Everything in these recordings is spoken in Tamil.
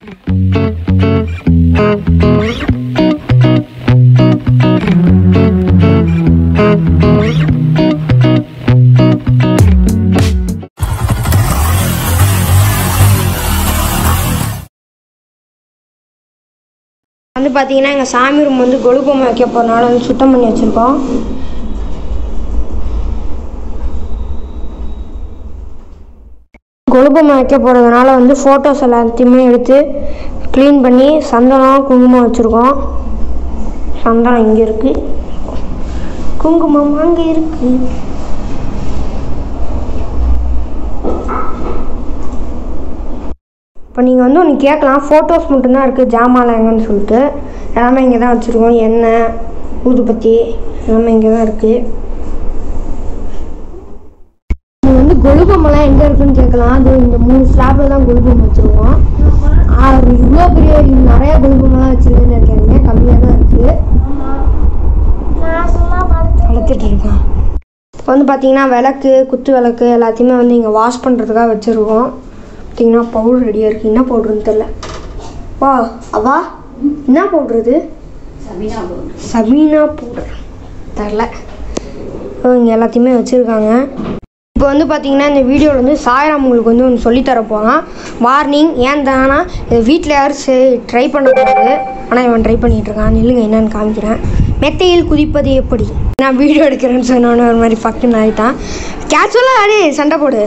வந்து பார்த்தீங்கன்னா எங்கள் சாமி ரூம் வந்து கொலு பொம்மை வைக்க போகிறனால வந்து சுத்தம் பண்ணி வச்சுருக்கோம் கொலு பொம்மை வைக்க போகிறதுனால வந்து ஃபோட்டோஸ் எல்லாத்தையுமே எடுத்து க்ளீன் பண்ணி சந்தனம் குங்குமம் வச்சுருக்கோம் சந்தனம் இங்கே இருக்குது குங்குமம் அங்கே இருக்குது இப்போ நீங்கள் வந்து ஒன்று கேட்கலாம் ஃபோட்டோஸ் மட்டும்தான் இருக்குது ஜாமான்லாம் எங்கன்னு சொல்லிட்டு எல்லாமே இங்கே தான் வச்சுருக்கோம் எண்ணெய் ஊதுபத்தி எல்லாமே இங்கே தான் இருக்குது நீங்கள் வந்து கொலுபொம்மெல்லாம் எங்கே இருக்குன்னு கேட்கலாம் அது இந்த மூணு ஸ்லாப்பில் தான் கொலுபொம்மை வச்சுருக்கோம் இவ்வளோ பெரிய நிறைய கொலுபொம்மெல்லாம் வச்சுருக்குன்னு நினைக்காதீங்க கம்மியாக தான் இருக்குது வளர்த்துட்டு இருக்கேன் இப்போ வந்து பார்த்தீங்கன்னா விளக்கு குத்து விளக்கு எல்லாத்தையுமே வந்து இங்கே வாஷ் பண்ணுறதுக்காக வச்சுருக்கோம் பார்த்தீங்கன்னா பவுடர் ரெடியாக இருக்குது என்ன பவுடர்னு தெரில வா அவா என்ன பவுடர் இது சபீனா பவுடர் தெரில இங்கே எல்லாத்தையுமே வச்சுருக்காங்க இப்போ வந்து பார்த்தீங்கன்னா இந்த வீடியோவில் வந்து சாயராம் உங்களுக்கு வந்து ஒன்று சொல்லித்தர போகிறான் வார்னிங் ஏன் தானா இதை வீட்டில் யாரும் சரி ட்ரை பண்ணக்கூடாது ஆனால் இவன் ட்ரை பண்ணிகிட்டு இருக்கான் நில்லுங்க என்னன்னு காமிக்கிறேன் மெத்தையில் குதிப்பது எப்படி நான் வீடியோ எடுக்கிறேன்னு சொன்னோன்னே ஒரு மாதிரி பக்குன்னு ஆகிட்டான் கேட்சுவலாக அடே சண்டை போடு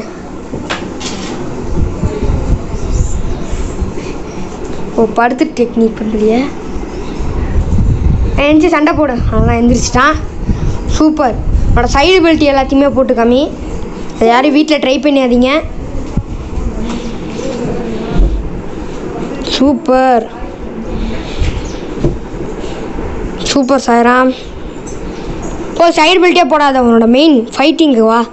ஓ படுத்து டெக்னிக் பண்ணுறிய எந்திரிச்சு சண்டை போடு அதெல்லாம் எந்திரிச்சிட்டான் சூப்பர் என்னோட சைடு பெல்ட் எல்லாத்தையுமே போட்டு காமி அதை யாரும் வீட்டில் ட்ரை பண்ணியாதீங்க சூப்பர் சூப்பர் சாய்ராம் ஓ சைடு பெல்ட்டே போடாத உன்னோட மெயின் ஃபைட்டிங்கு வா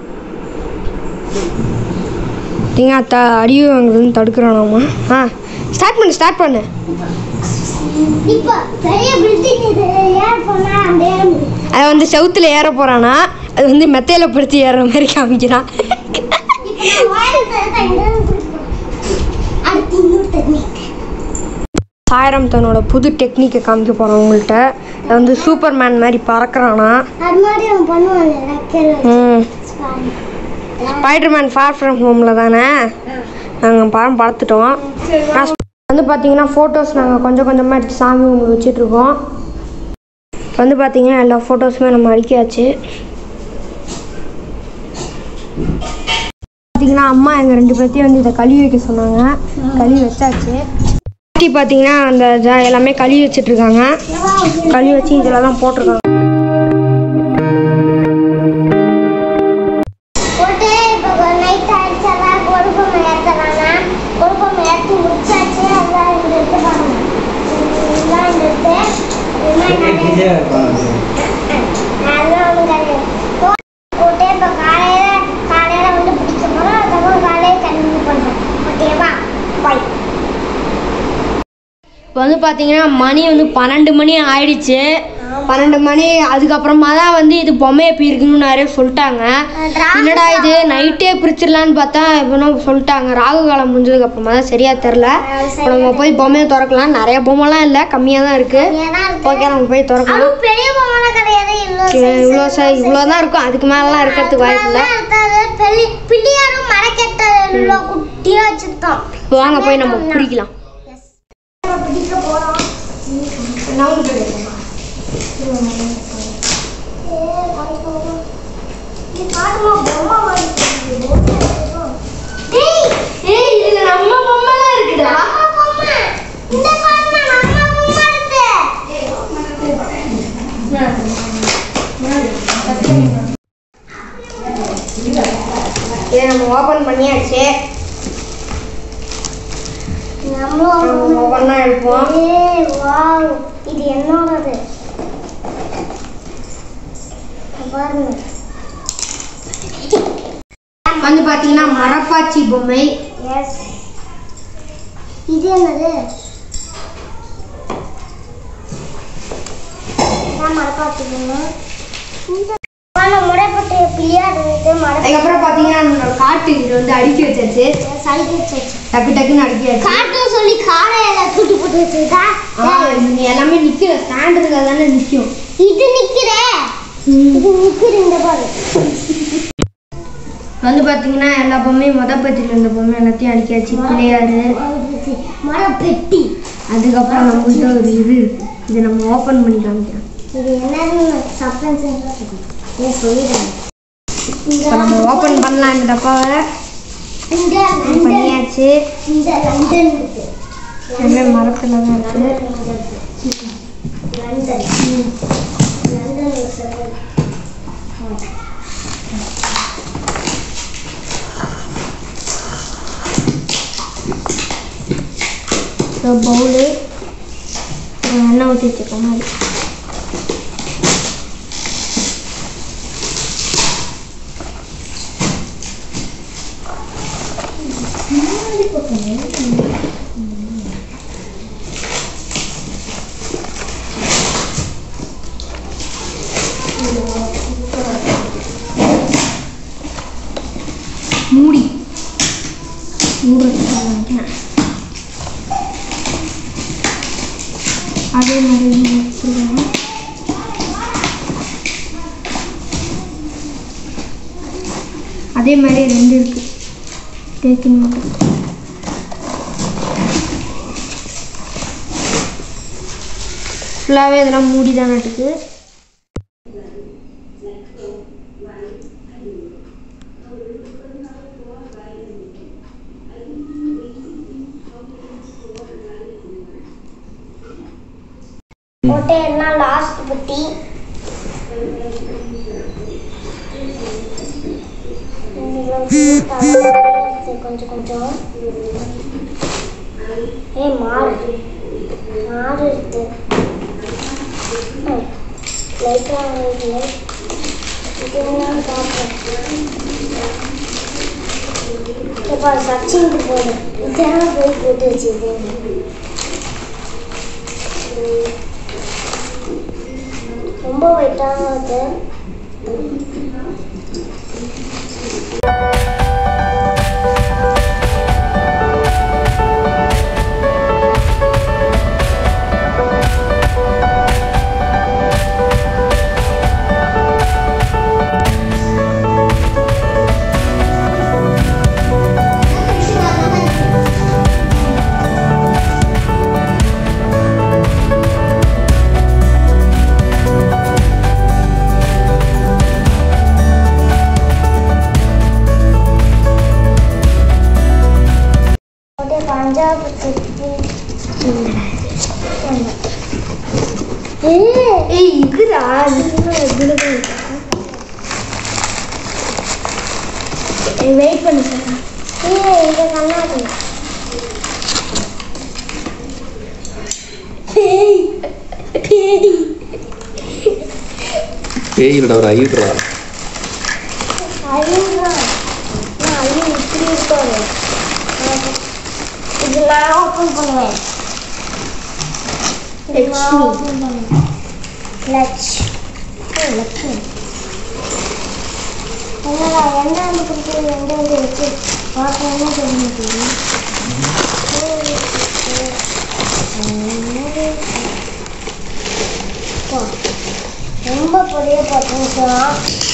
பார்த்தீங்க த அடி வாங்குறதுன்னு தடுக்கிறானாமா ஆ ஸ்டார்ட் பண்ணு ஸ்டார்ட் பண்ணு இப்போ பெரிய பில்டிங் இது ஏர் போனா அந்த ஏற முடியும் அதை வந்து செவுத்துல ஏற போகிறானா அது வந்து மெத்தையில் படுத்து ஏறுற மாதிரி காமிக்கிறான் இப்போ வாயில் தரத்தை இங்கே அடுத்து இன்னொரு டெக்னிக் சாயரம் தன்னோட புது டெக்னிக்கை காமிக்க போகிறோம் உங்கள்கிட்ட அது வந்து சூப்பர் மேன் மாதிரி பறக்கிறானா அது மாதிரி அவன் பண்ணுவாங்க ரெக்கையில் ம் வச்சு ஸ்பைடர் மேன் ஃபார் ஃப்ரம் ஹோமில் தானே நாங்கள் படம் பார்த்துட்டோம் நான் வந்து பார்த்தீங்கன்னா ஃபோட்டோஸ் நாங்கள் கொஞ்சம் கொஞ்சமாக எடுத்து சாமி உங்களுக்கு வச்சிட்ருக்கோம் வந்து பார்த்தீங்கன்னா எல்லா ஃபோட்டோஸுமே நம்ம அடிக்காச்சு பார்த்தீங்கன்னா அம்மா எங்கள் ரெண்டு பேர்த்தையும் வந்து இதை கழுவி வைக்க சொன்னாங்க கழுவி வச்சாச்சு பாட்டி பார்த்தீங்கன்னா அந்த ஜா- எல்லாமே கழுவி வச்சிட்ருக்காங்க கழுவி வச்சு இதில் தான் போட்டிருக்காங்க போட்டு இப்போ நைட் ஆயிடுச்செல்லாம் கொழுப்பம் ஏற்றலாம்னா கொழுப்பம் ஏற்றி முடிச்சாச்சு அதான் இங்கே எடுத்து பாருங்க இதுதான் இங்கே எடுத்து அதெல்லாம் ஒன்றும் கிடையாது போட்டு இப்போ காலையில் காலையில் வந்து பிடிக்க போகிறோம் அதுக்கப்புறம் காலையில் கண்டினியூ பண்ணுறோம் ஓகேவா பாய் இப்போ வந்து பார்த்தீங்கன்னா மணி வந்து பன்னெண்டு மணி ஆயிடுச்சு பன்னெண்டு மணி அதுக்கப்புறமா தான் வந்து இது பொம்மை எப்படி இருக்குன்னு நிறைய சொல்லிட்டாங்க என்னடா இது நைட்டே பிரிச்சிடலான்னு பார்த்தா இப்போ சொல்லிட்டாங்க ராகு காலம் முடிஞ்சதுக்கு அப்புறமா தான் சரியா தெரில இப்போ நம்ம போய் பொம்மையை திறக்கலாம் நிறைய பொம்மைலாம் இல்லை கம்மியாக தான் இருக்கு ஏன்னா இருக்கு ஓகே நம்ம போய் திறக்கலாம் அதுவும் பெரிய பொம்மை கிடையாது இவ்வளோ இவ்வளோ சார் இவ்வளோ தான் இருக்கும் அதுக்கு மேலாம் இருக்கிறதுக்கு வாய்ப்பு இல்லை பெரிய பிள்ளையாரும் மரக்கெட்ட இவ்வளோ குட்டியாக வச்சுருக்கோம் இப்போ வாங்க போய் நம்ம பிடிக்கலாம் நம்ம பிடிக்க போகிறோம் ஏய் இதுல நம்ம பொம்மைலாம் இருக்குடா இதை நம்ம ஓப்பன் பண்ணியாச்சு நம்ம ஒவ்வொன்றா எடுப்போம் இது என்னோடது பாருங்க வந்து பார்த்தீங்கன்னா மரப்பாச்சி பொம்மை எஸ் இது என்னது நான் மரப்பாத்துக்கணும் முறைப்பட்ட பிள்ளையார் இருக்கு மரப்பா அதுக்கப்புறம் பார்த்தீங்கன்னா நம்மளோட காட்டு இது வந்து அடுக்கி வச்சாச்சு சளிக்கு வச்சாச்சு டக்கு டக்குன்னு அடுக்கி வச்சு காட்டும் சொல்லி காலையில இருக்குதா நீ எல்லாமே நிற்கிற ஸ்டாண்ட் இருக்கா தானே நிற்கும் இது நிக்கிறே இது நிக்கிற இந்த பாரு வந்து பார்த்தீங்கன்னா எல்லா பொம்மையும் மொத பத்திரிக்கை இருந்த பொம்மை எல்லாத்தையும் அடிக்காச்சு பிள்ளையாரு மரப்பெட்டி அதுக்கப்புறம் நம்ம கிட்ட ஒரு இது இருக்கு இதை நம்ம ஓப்பன் பண்ணி காமிக்கிறோம் இது என்னன்னு சஸ்பென்ஸ் ஏன் சொல்லிடுறேன் இப்போ நம்ம ஓப்பன் பண்ணலாம் இந்த டப்பாவை இந்த லண்டன் பண்ணியாச்சு இந்த லண்டன் இருக்கு எல்லாமே மரத்தில் தான் இருக்கு லண்டன் லண்டன் இருக்கு. ஸோ பவுலு எண்ணெய் ஊற்றி வச்சுருக்க மாதிரி மூடி மூடுறதுக்கு நினைக்கிறேன் அதே மாதிரி இங்க வச்சிருக்கேன் அதே மாதிரி ரெண்டு இருக்கு தேக்கின் மட்டும் ஃபுல்லாகவே இதெல்லாம் மூடி தான் நட்டுக்கு போட்டு எல்லாம் லாஸ்ட் பத்தி கொஞ்சம் கொஞ்சம் ஏய் மாறு மாறு இருக்கு லைட்டாக இதெல்லாம் பார்ப்போம் இப்போ சச்சினுக்கு போடு இதெல்லாம் போய் போட்டு வச்சுருக்கேன் ரொம்ப வெயிட்டாக இருக்கு அப்படியே பஞ்சாப் செட்டி ஏய் ஏய் இருக்குடா இதுதான் இதில் தான் இருக்கா வெயிட் பண்ணு சார் ஏய் இது கண்ணாடி பேயிலடா ஒரு ஐட்ரா அழிவுதான் நான் அழிவு இப்படி இருக்காது இது நான் ஓப்பன் பண்ணுவேன் இது நான் லட்சுமி. open பண்ணுவேன். லட்ச் ஓ, லட்சுமி என்னடா என்ன வந்து கொடுக்குறது எந்த வந்து வச்சு பார்க்கணும்னு தெரிஞ்சு ரொம்ப பெரிய பத்து நிமிஷம்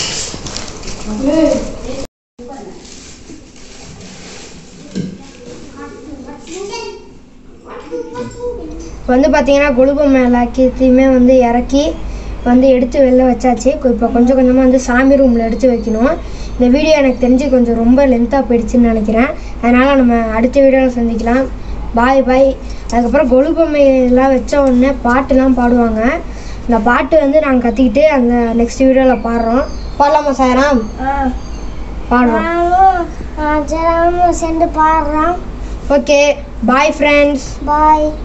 வந்து பார்த்தீங்கன்னா கொழுபொம்மை எல்லாத்தையுமே வந்து இறக்கி வந்து எடுத்து வெளில வச்சாச்சு இப்போ கொஞ்சம் கொஞ்சமாக வந்து சாமி ரூமில் எடுத்து வைக்கணும் இந்த வீடியோ எனக்கு தெரிஞ்சு கொஞ்சம் ரொம்ப லென்த்தாக போயிடுச்சுன்னு நினைக்கிறேன் அதனால் நம்ம அடுத்த வீடியோவில் சந்திக்கலாம் பாய் பாய் அதுக்கப்புறம் கொழுபொம்மை எல்லாம் வச்ச உடனே பாட்டுலாம் பாடுவாங்க இந்த பாட்டு வந்து நாங்கள் கற்றுக்கிட்டு அந்த நெக்ஸ்ட் வீடியோவில் பாடுறோம் பாடலாமா சாயராம் ஆ பாடுறோம் நானும் ஜெராமும் சேர்ந்து பாடுறோம் ஓகே பாய் ஃப்ரெண்ட்ஸ் பாய்